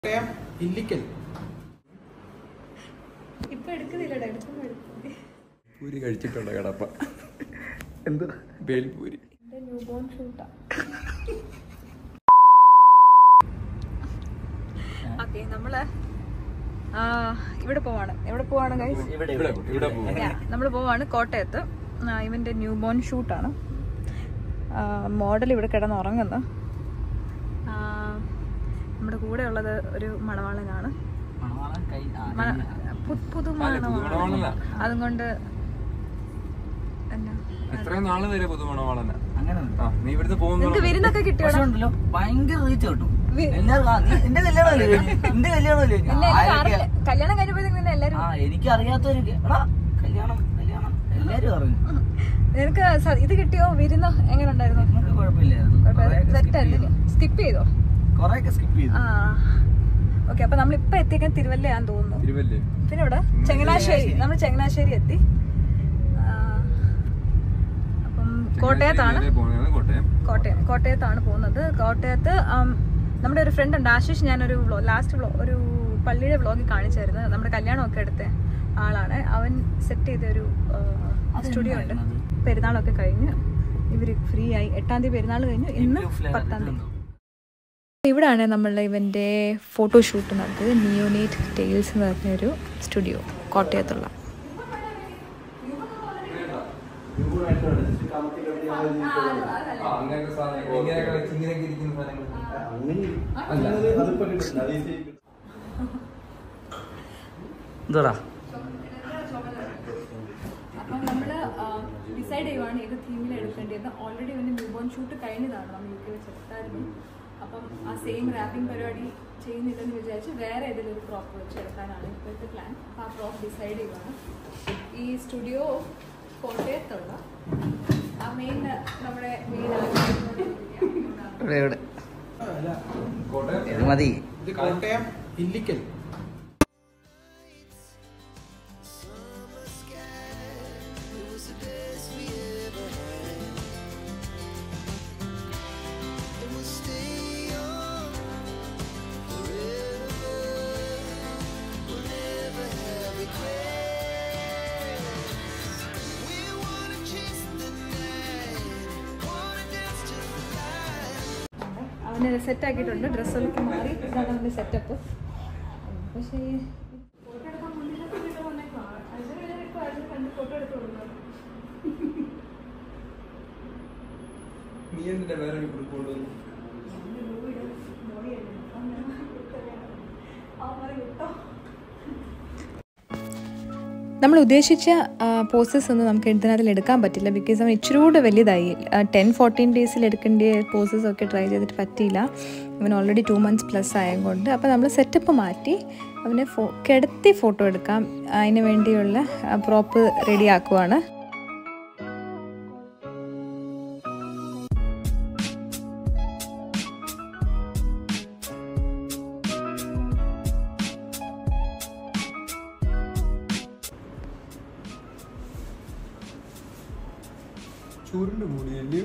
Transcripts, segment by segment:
കോട്ടയം ഇല്ലിക്കൽ ഇപ്പൊ എടുക്കുന്നില്ലടാ എടുക്കുമ്പോ എടുക്കും പൂരി കഴിച്ചിട്ടുണ്ടോ കടപ്പ എന്ത് ബേൽപൂരി എന്റെ ന്യൂ ബോൺ ഷൂട്ടാ ഓക്കെ നമ്മള് ആ, ഇവിടെ പോവാണ് എവിടെ പോവാണ് ഗൈസ് ഇവിടെ ഇവിടെ പോകും നമ്മൾ പോവാണ് കോട്ടയത്ത് ആ, ഇവന്റെ ന്യൂ ബോൺ ഷൂട്ടാണ് മോഡൽ ഇവിടെ കിടന്ന് ഉറങ്ങുന്നു ആ, നമ്മുടെ കൂടെ ഉള്ളത് ഒരു മണവാളനാണ് മ- പു- പുതു മണവാളൻ മണവാളനാ. അതും കൊണ്ട് എന്നാ എത്രയും നാള് വരെ പുതുമണവാളന അങ്ങനെ ആ നീ ഇവിടുന്ന് പോകുന്നു നിനക്ക് വിരുന്നൊക്കെ കിട്ടിയോ പക്ഷെ ഉണ്ടല്ലോ ഭയങ്കര റീച്ച് കിട്ടും വി- എല്ലാവർക്കും ആ, നീ- എന്റെ കല്യാണമല്ലേ കഴിഞ്ഞു? എന്റെ കല്യാണമല്ലേ കഴിഞ്ഞു? എന്നെ എനിക്ക് ആരൊക്കെയാ? അറിയില്ല. കല്യാണം കഴിഞ്ഞപ്പോഴത്തേക്ക് നിന്നെ എല്ലാരും ആ എനിക്ക് അറിയാത്തവരൊക്കെ എടാ കല്യാണം കല്യാണം എല്ലാരും അറിഞ്ഞു നിനക്ക് സ- ഇത് കിട്ടിയോ വിരുന്ന് എങ്ങനെ ഉണ്ടായിരുന്നു നമുക്ക് കുഴപ്പമില്ലായിരുന്നു കുറെയൊക്കെ skip ചെയ്തു. സ്കിപ്പ് ചെയ്തോ കുറെയൊക്കെ സ്കിപ്പ് ചെയ്തു ആ ഓക്കെ അപ്പൊ നമ്മളിപ്പൊ എത്തിയേക്കാൻ തിരുവല്ലയാന്ന് തോന്നുന്നു തിരുവല്ലേ പിന്നെ ഇവിടെ ചങ്ങനാശ്ശേരി നമ്മൾ ചങ്ങനാശ്ശേരി എത്തി ആ, അപ്പം കോട്ടയത്താണ് നേരെ പോകുന്നത് കോട്ടയം കോട്ടയം കോട്ടയത്താണ് പോകുന്നത് കോട്ടയത്ത് ആം, നമ്മുടെ ഒരു ഫ്രണ്ട് ഉണ്ട് ആശിഷ് ഞാനൊരു ലാസ്റ്റ് വ്ലോ ഒരു പള്ളിയുടെ വ്ളോഗിൽ കാണിച്ചായിരുന്നു നമ്മുടെ കല്യാണമൊക്കെ എടുത്ത ആളാണ് അവൻ സെറ്റ് ചെയ്ത ഒരു സ്റ്റുഡിയോ ഉണ്ട് പെരുന്നാളൊക്കെ കഴിഞ്ഞ് ഇവര് ഫ്രീ ആയി എട്ടാം തീയതി പെരുന്നാൾ കഴിഞ്ഞു ഇന്ന് പത്താം തീയതി ഇവിടാണ് നമ്മൾ ഇവൻ്റെ ഫോട്ടോഷൂട്ട് നടത്തിയത് നിയോനേറ്റ് ടെയിൽസ് എന്ന് പറഞ്ഞൊരു സ്റ്റുഡിയോ കോട്ടയത്തുള്ള അങ്ങനെയൊക്കെ സാധനങ്ങൾ ഇങ്ങനെയൊക്കെ വെച്ച് ഇങ്ങനെയൊക്കെ ഇരിക്കുന്ന സാധനങ്ങൾ എന്താടാ അപ്പം നമ്മൾ ഡിസൈഡ് ചെയ്യുവാണ് ഏത് തീമിൽ എടുക്കേണ്ടത് ഓൾറെഡി ഇവൻ്റെ ന്യൂബോൺ ഷൂട്ട് കഴിഞ്ഞതാണ് നമ്മൾ യു കെ വെച്ച് എടുത്തായിരുന്നു അപ്പം ആ സെയിം റാപ്പിംഗ് പരിപാടി ചെയ്യുന്നില്ലെന്ന് വിചാരിച്ച് വേറെ ഏതെങ്കിലും ഒരു ക്രോപ്പ് വെച്ച് എടുക്കാനാണ് ഇപ്പോഴത്തെ പ്ലാൻ അപ്പോൾ ആ ക്രോപ്പ് ഡിസൈഡ് ചെയ്യുവാണ് ഈ സ്റ്റുഡിയോ കോട്ടയത്തുള്ള ആ മെയിൻ നമ്മുടെ മെയിൻ ഇവിടെ ഇവിടെ കോട്ടയം ഇത് മതി ഇത് കോട്ടയം ഇല്ലിക്കൽ അവന് സെറ്റ് ആക്കിയിട്ടുണ്ട് ഡ്രസ്സൊക്കെ മാറി ഇതാണ് അവൻ്റെ സെറ്റപ്പ് പക്ഷേ ഫോട്ടോ എടുക്കാൻ മുന്നിലൊക്കെ വീട്ടിൽ വന്നേക്കുവാ. അതിന് വേണ്ടിയിട്ട് അതിന് കണ്ട് ഫോട്ടോ എടുത്ത് കൊടുക്കുന്നത് നീ എന്തിനാ വേറെ ഒരു ഗ്രൂപ്പ് കൊണ്ടുവന്നു നമ്മൾ ഉദ്ദേശിച്ച പോസസ് ഒന്നും നമുക്ക് ഇതിനകത്തിൽ എടുക്കാൻ പറ്റില്ല ബിക്കോസ് അവൻ ഇച്ചിരി കൂടെ വലുതായി ടെൻ ഫോർട്ടീൻ ഡേയ്സിൽ എടുക്കേണ്ട പോസസ് ഒക്കെ ട്രൈ ചെയ്തിട്ട് പറ്റിയില്ല അവൻ ഓൾറെഡി ടു മന്ത്സ് പ്ലസ് ആയതുകൊണ്ട് അപ്പോൾ നമ്മൾ സെറ്റപ്പ് മാറ്റി അവനെ ഫോ കിടത്തി ഫോട്ടോ എടുക്കാം അതിന് വേണ്ടിയുള്ള പ്രോപ്പ് റെഡി ആക്കുവാണ് ചൂരുണ്ട് മൂടിയല്ലയോ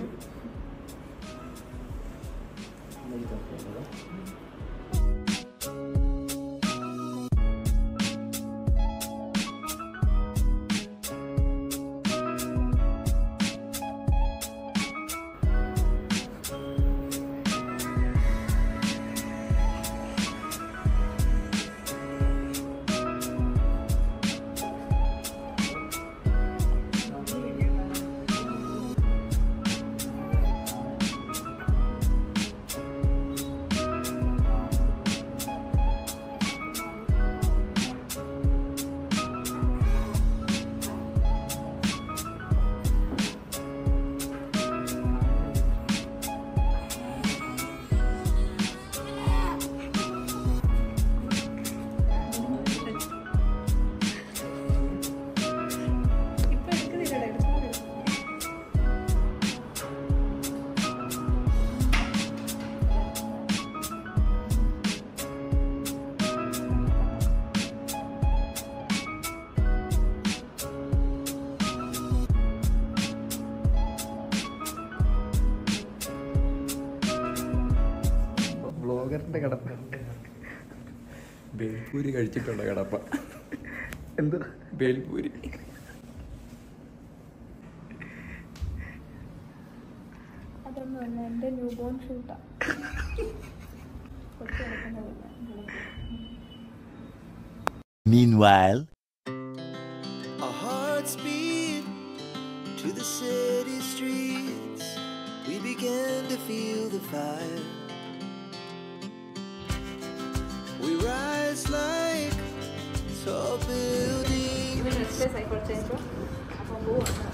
ബ്ലോഗറിന്റെ കിടപ്പ് ബേൽപൂരി കഴിച്ചിട്ടുള്ള കടപ്പ എന്ത് ബേൽപൂരി അതൊന്നുമല്ല എൻ്റെ ന്യൂ ബോൺ ഷൂട്ടാ കൊച്ചു കിടക്കുന്നതല്ല Meanwhile, Our hearts beat to the city streets. We began to feel the fire. We rise like tall buildings. ഇവൻ റെസ്റ്റ് സൈക്കിൾ ചേഞ്ചോ അപ്പോൾ പോവാണ്